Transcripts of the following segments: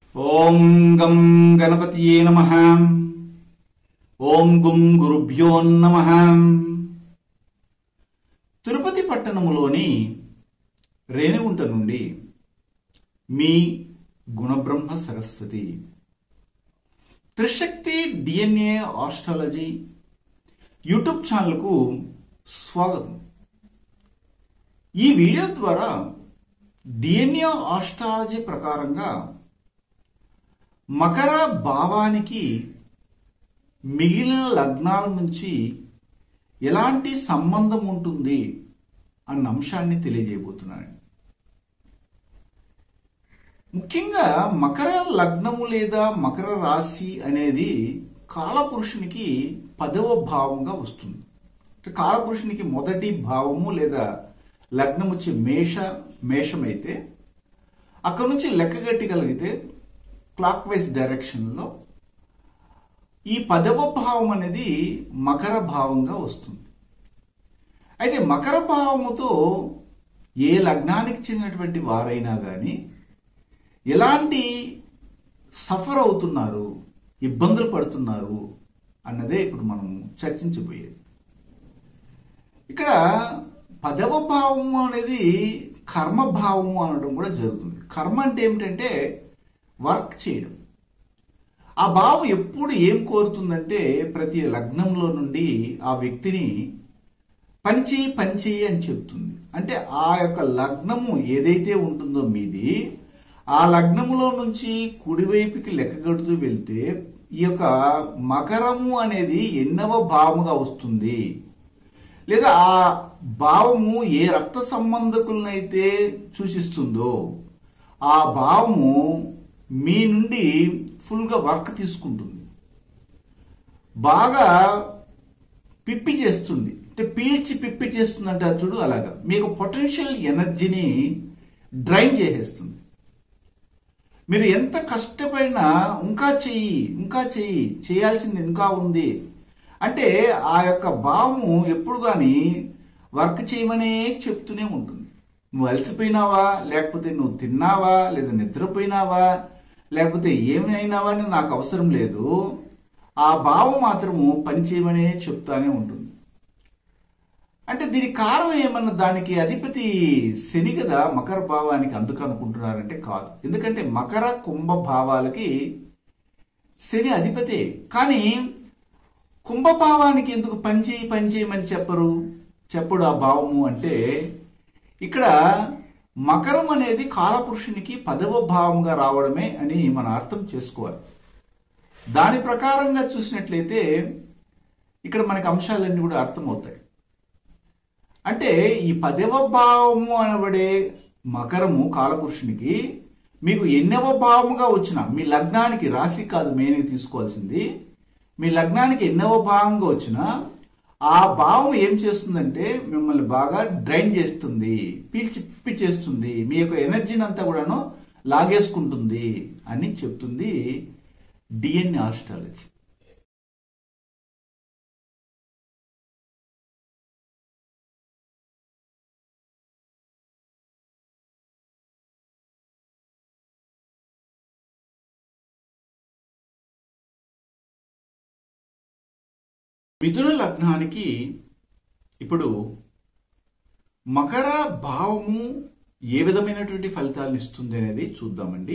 ఓం గం గణపతియే నమ ఓం గుం గురుభ్యో నమ తిరుపతి పట్టణములోని రేణిగుంట నుండి మీ Gunabrahma Saraswati Trishakti DNA astrology YouTube ఛానల్కు స్వాగతం ఈ వీడియో ద్వారా డిఎన్ఏ ఆస్ట్రాలజీ ప్రకారంగా మకర భావానికి మిగిలిన లగ్నాల నుంచి ఎలాంటి సంబంధం ఉంటుంది అన్న అంశాన్ని తెలియజేయబోతున్నాను ముఖ్యంగా మకర లగ్నము లేదా మకర రాశి అనేది కాలపురుషునికి పదవ భావంగా వస్తుంది అంటే కాలపురుషునికి మొదటి భావము లేదా లగ్నం వచ్చి మేష మేషమైతే అక్కడ నుంచి లెక్కగట్టగలిగితే క్లాక్ వైజ్ డైరెక్షన్లో ఈ పదవ భావం అనేది మకర భావంగా వస్తుంది అయితే మకర భావముతో ఏ లగ్నానికి చెందినటువంటి వారైనా కానీ ఎలాంటి సఫర్ అవుతున్నారు ఇబ్బందులు పడుతున్నారు అన్నదే ఇప్పుడు మనం చర్చించబోయేది ఇక్కడ పదవ భావము అనేది కర్మ భావము అనడం కూడా జరుగుతుంది కర్మ అంటే ఏమిటంటే వర్క్ చేయడం ఆ భావం ఎప్పుడు ఏం కోరుతుందంటే ప్రతి లగ్నంలో నుండి ఆ వ్యక్తిని పనిచేయి పనిచేయి అని చెప్తుంది అంటే ఆ యొక్క లగ్నము ఏదైతే ఉంటుందో మీది ఆ లగ్నములో నుంచి కుడివైపుకి లెక్కగడుతూ వెళ్తే ఈ యొక్క మకరము అనేది ఎన్నవ భావముగా వస్తుంది లేదా ఆ భావము ఏ రక్త సంబంధకులనైతే సూచిస్తుందో ఆ భావము మీ నుండి ఫుల్గా వర్క్ తీసుకుంటుంది బాగా పిప్పి చేస్తుంది అంటే పీల్చి పిప్పి చేస్తుంది అంటే చూడు అలాగా మీకు పొటెన్షియల్ ఎనర్జీని డ్రైన్ చేసేస్తుంది మీరు ఎంత కష్టపడినా ఇంకా చెయ్యి ఇంకా చెయ్యి చేయాల్సింది ఇంకా ఉంది అంటే ఆ యొక్క భావము ఎప్పుడు కానీ వర్క్ చేయమనే చెప్తూనే ఉంటుంది నువ్వు అలసిపోయినావా లేకపోతే నువ్వు తిన్నావా లేదా నిద్రపోయినావా లేకపోతే ఏమి అయినావా అని నాకు అవసరం లేదు ఆ భావం మాత్రము పని చేయమనే చెప్తానే ఉంటుంది అంటే దీనికి కారణం ఏమన్నా దానికి అధిపతి శని కదా మకర భావానికి అందుకు అనుకుంటున్నారంటే కాదు ఎందుకంటే మకర కుంభ భావాలకి శని అధిపతే కానీ కుంభభావానికి ఎందుకు పనిచేయి పనిచేయమని చెప్పరు చెప్పడు ఆ భావము అంటే ఇక్కడ మకరం అనేది కాలపురుషునికి పదవ భావంగా రావడమే అని మనం అర్థం చేసుకోవాలి దాని ప్రకారంగా చూసినట్లయితే ఇక్కడ మనకి అంశాలన్నీ కూడా అర్థమవుతాయి అంటే ఈ పదవ భావము అనబడే మకరము కాలపురుషునికి మీకు ఎన్నవ భావముగా వచ్చిన మీ లగ్నానికి రాశి కాదు మెయిన్గా తీసుకోవాల్సింది మీ లగ్నానికి ఎన్నవ భావంగా వచ్చినా ఆ భావం ఏం చేస్తుందంటే మిమ్మల్ని బాగా డ్రైన్ చేస్తుంది పీల్చి పిప్పి చేస్తుంది మీ యొక్క ఎనర్జీని అంతా కూడాను లాగేసుకుంటుంది అని చెప్తుంది డిఎన్ఏ ఆస్ట్రాలజీ మిథున లగ్నానికి ఇప్పుడు మకర భావము ఏ విధమైనటువంటి ఫలితాలను ఇస్తుంది అనేది చూద్దామండి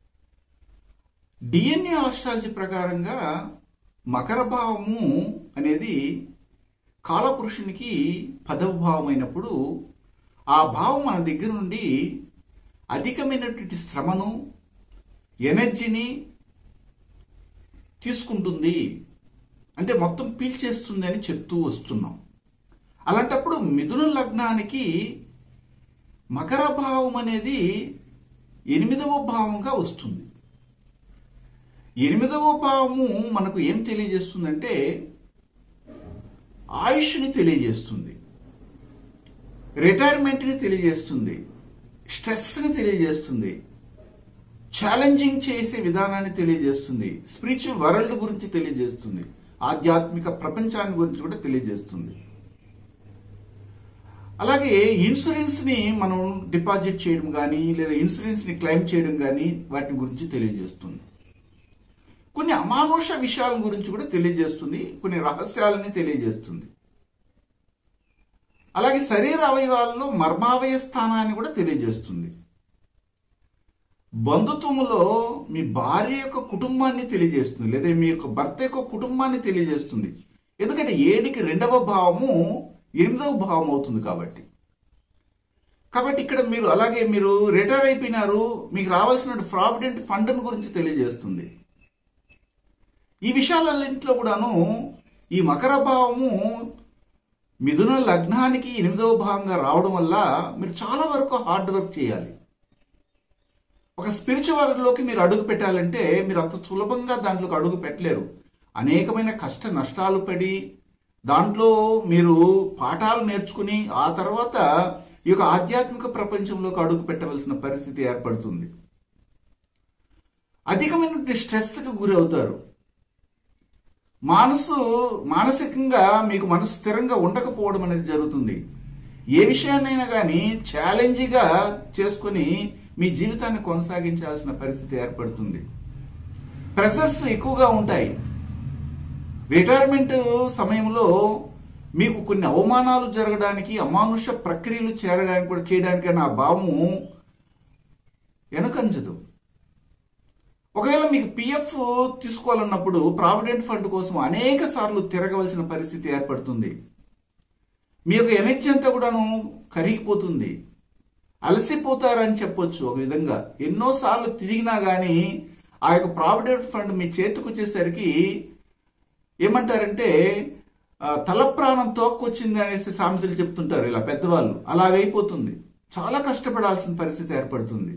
డిఎన్ఏ ఆస్ట్రాలజీ ప్రకారంగా మకర భావము అనేది కాలపురుషునికి పదవ భావం అయినప్పుడు ఆ భావం మన దగ్గర నుండి అధికమైనటువంటి శ్రమను ఎనర్జీని తీసుకుంటుంది అంటే మొత్తం పీల్చేస్తుంది అని చెప్తూ వస్తున్నాం అలాంటప్పుడు మిథున లగ్నానికి మకర భావం అనేది ఎనిమిదవ భావంగా వస్తుంది ఎనిమిదవ భావము మనకు ఏం తెలియజేస్తుందంటే ఆయుష్ని తెలియజేస్తుంది రిటైర్మెంట్ని తెలియజేస్తుంది స్ట్రెస్ని తెలియజేస్తుంది ఛాలెంజింగ్ చేసే విధానాన్ని తెలియజేస్తుంది స్పిరిచువల్ వరల్డ్ గురించి తెలియజేస్తుంది ఆధ్యాత్మిక ప్రపంచాన్ని గురించి కూడా తెలియజేస్తుంది అలాగే ఇన్సూరెన్స్ ని మనం డిపాజిట్ చేయడం కానీ లేదా ఇన్సూరెన్స్ ని క్లెయిమ్ చేయడం కానీ వాటి గురించి తెలియజేస్తుంది కొన్ని అమానుష విషయాల గురించి కూడా తెలియజేస్తుంది కొన్ని రహస్యాలని తెలియజేస్తుంది అలాగే శరీర అవయవాల్లో మర్మావయ స్థానాన్ని కూడా తెలియజేస్తుంది బంధుత్వములో మీ భార్య యొక్క కుటుంబాన్ని తెలియజేస్తుంది లేదా మీ యొక్క భర్త యొక్క కుటుంబాన్ని తెలియజేస్తుంది ఎందుకంటే ఏడికి రెండవ భావము ఎనిమిదవ భావం అవుతుంది కాబట్టి కాబట్టి ఇక్కడ మీరు అలాగే మీరు రిటైర్ అయిపోయినారు మీకు రావాల్సిన ప్రావిడెంట్ ఫండ్ గురించి తెలియజేస్తుంది ఈ విషయాలన్నింటిలో కూడాను ఈ మకర భావము మిథున లగ్నానికి ఎనిమిదవ భాగంగా రావడం వల్ల మీరు చాలా వరకు హార్డ్ వర్క్ చేయాలి ఒక స్పిరిచువల్లోకి మీరు అడుగు పెట్టాలంటే మీరు అంత సులభంగా దాంట్లోకి అడుగు పెట్టలేరు అనేకమైన కష్ట నష్టాలు పడి దాంట్లో మీరు పాఠాలు నేర్చుకుని ఆ తర్వాత ఈ యొక్క ఆధ్యాత్మిక ప్రపంచంలోకి అడుగు పెట్టవలసిన పరిస్థితి ఏర్పడుతుంది అధికమైనటువంటి స్ట్రెస్కి గురి అవుతారు మనసు మానసికంగా మీకు మనసు స్థిరంగా ఉండకపోవడం అనేది జరుగుతుంది ఏ విషయాన్నైనా కానీ ఛాలెంజ్గా చేసుకుని మీ జీవితాన్ని కొనసాగించాల్సిన పరిస్థితి ఏర్పడుతుంది ప్రెషర్స్ ఎక్కువగా ఉంటాయి రిటైర్మెంట్ సమయంలో మీకు కొన్ని అవమానాలు జరగడానికి అమానుష ప్రక్రియలు చేరడానికి కూడా చేయడానికి నా భావము వెనకంజదు ఒకవేళ మీకు పిఎఫ్ తీసుకోవాలన్నప్పుడు ప్రావిడెంట్ ఫండ్ కోసం అనేక సార్లు తిరగవలసిన పరిస్థితి ఏర్పడుతుంది మీ యొక్క ఎనర్జీ అంతా కూడాను కరిగిపోతుంది అలసిపోతారని చెప్పొచ్చు ఒక విధంగా ఎన్నోసార్లు తిరిగినా కానీ ఆ యొక్క ప్రావిడెంట్ ఫండ్ మీ చేతికి వచ్చేసరికి ఏమంటారంటే ఆ, తల ప్రాణం తోక్కొచ్చింది అనేసి సామెతలు చెప్తుంటారు ఇలా పెద్దవాళ్ళు అలాగైపోతుంది చాలా కష్టపడాల్సిన పరిస్థితి ఏర్పడుతుంది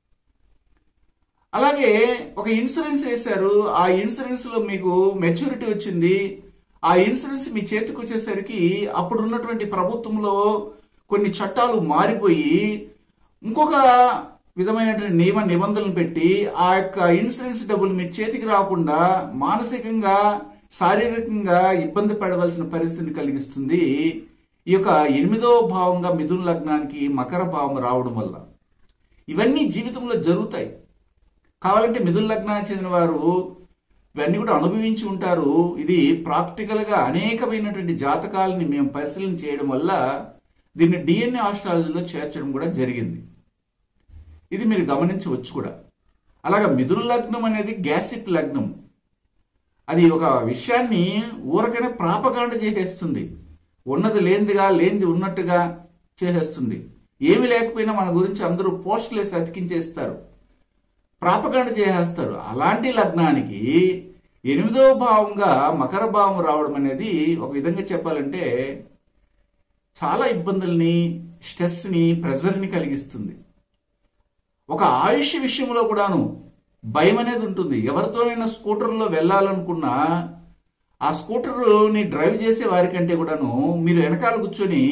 అలాగే ఒక ఇన్సూరెన్స్ వేశారు ఆ ఇన్సూరెన్స్ లో మీకు మెచ్యూరిటీ వచ్చింది ఆ ఇన్సూరెన్స్ మీ చేతికి వచ్చేసరికి అప్పుడు ఉన్నటువంటి ప్రభుత్వంలో కొన్ని చట్టాలు మారిపోయి ఇంకొక విధమైనటువంటి నియమ నిబంధనలు పెట్టి ఆ యొక్క ఇన్సూరెన్స్ డబ్బులు మీ చేతికి రాకుండా మానసికంగా శారీరకంగా ఇబ్బంది పడవలసిన పరిస్థితిని కలిగిస్తుంది ఈ యొక్క ఎనిమిదో భావంగా మిథున లగ్నానికి మకర భావం రావడం వల్ల ఇవన్నీ జీవితంలో జరుగుతాయి కావాలంటే మిథున లగ్నానికి చెందిన వారు ఇవన్నీ కూడా అనుభవించి ఉంటారు ఇది ప్రాక్టికల్ గా అనేకమైనటువంటి జాతకాలని మేము పరిశీలన చేయడం వల్ల దీన్ని డిఎన్ఏ ఆస్ట్రాలజీలో చేర్చడం కూడా జరిగింది ఇది మీరు గమనించవచ్చు కూడా అలాగా మిథున లగ్నం అనేది గ్యాసిప్ లగ్నం అది ఒక విషయాన్ని ఊరకనే ప్రాపగాండ చేసేస్తుంది ఉన్నది లేనిదిగా లేనిది ఉన్నట్టుగా చేసేస్తుంది ఏమి లేకపోయినా మన గురించి అందరూ పోస్టులు వేసి అతికించేస్తారు ప్రాపగాండ చేసేస్తారు అలాంటి లగ్నానికి ఎనిమిదవ భావంగా మకర భావం రావడం అనేది ఒక విధంగా చెప్పాలంటే చాలా ఇబ్బందుల్ని స్ట్రెస్ని ప్రెజర్ని కలిగిస్తుంది ఒక ఆయుష్ విషయంలో కూడాను భయం అనేది ఉంటుంది ఎవరితోనైనా స్కూటర్లో వెళ్ళాలనుకున్నా ఆ స్కూటర్ని డ్రైవ్ చేసే వారికంటే కూడాను మీరు వెనకాల కూర్చొని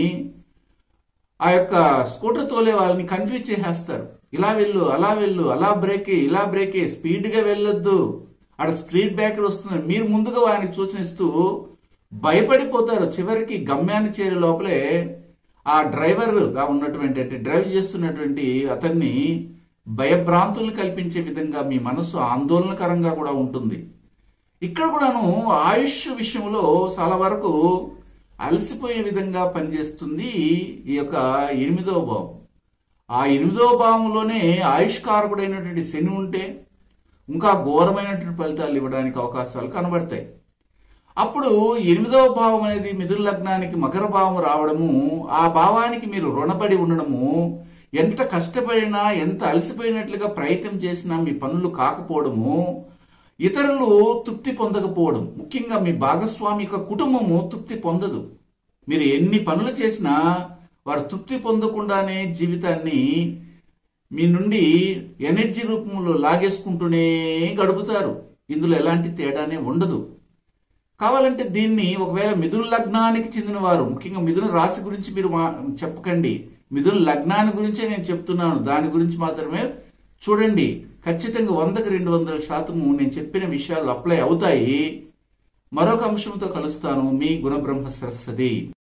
ఆ యొక్క స్కూటర్ తోలే వాళ్ళని కన్ఫ్యూజ్ చేసేస్తారు ఇలా వెళ్ళు అలా వెళ్ళు అలా బ్రేకే ఇలా బ్రేకే స్పీడ్గా వెళ్ళొద్దు ఆడ స్పీడ్ బ్రేకర్ వస్తుంది మీరు ముందుగా వారికి సూచనిస్తూ భయపడిపోతారు చివరికి గమ్యాన్ని చేరే లోపలే ఆ డ్రైవర్గా ఉన్నటువంటి అంటే డ్రైవ్ చేస్తున్నటువంటి అతన్ని భయభ్రాంతులను కల్పించే విధంగా మీ మనసు ఆందోళనకరంగా కూడా ఉంటుంది ఇక్కడ కూడాను ఆయుష్ విషయంలో చాలా వరకు అలసిపోయే విధంగా పనిచేస్తుంది ఈ యొక్క ఎనిమిదవ భావం ఆ ఎనిమిదవ భావంలోనే ఆయుష్కారకుడైనటువంటి శని ఉంటే ఇంకా ఘోరమైనటువంటి ఫలితాలు ఇవ్వడానికి అవకాశాలు కనబడతాయి అప్పుడు ఎనిమిదవ భావం అనేది మిథున లగ్నానికి మకర భావం రావడము ఆ భావానికి మీరు రుణపడి ఉండడము ఎంత కష్టపడినా ఎంత అలసిపోయినట్లుగా ప్రయత్నం చేసినా మీ పనులు కాకపోవడము ఇతరులు తృప్తి పొందకపోవడం ముఖ్యంగా మీ భాగస్వామి యొక్క కుటుంబము తృప్తి పొందదు మీరు ఎన్ని పనులు చేసినా వారు తృప్తి పొందకుండానే జీవితాన్ని మీ నుండి ఎనర్జీ రూపంలో లాగేసుకుంటూనే గడుపుతారు ఇందులో ఎలాంటి తేడానే ఉండదు కావాలంటే దీన్ని ఒకవేళ మిథున లగ్నానికి చెందిన వారు ముఖ్యంగా మిథున రాశి గురించి మీరు మా- చెప్పకండి మిథున లగ్నాన్ని గురించే నేను చెప్తున్నాను దాని గురించి మాత్రమే చూడండి ఖచ్చితంగా వందకి రెండు వందల శాతము నేను చెప్పిన విషయాలు అప్లై అవుతాయి మరొక అంశంతో కలుస్తాను మీ గుణబ్రహ్మ సరస్వతి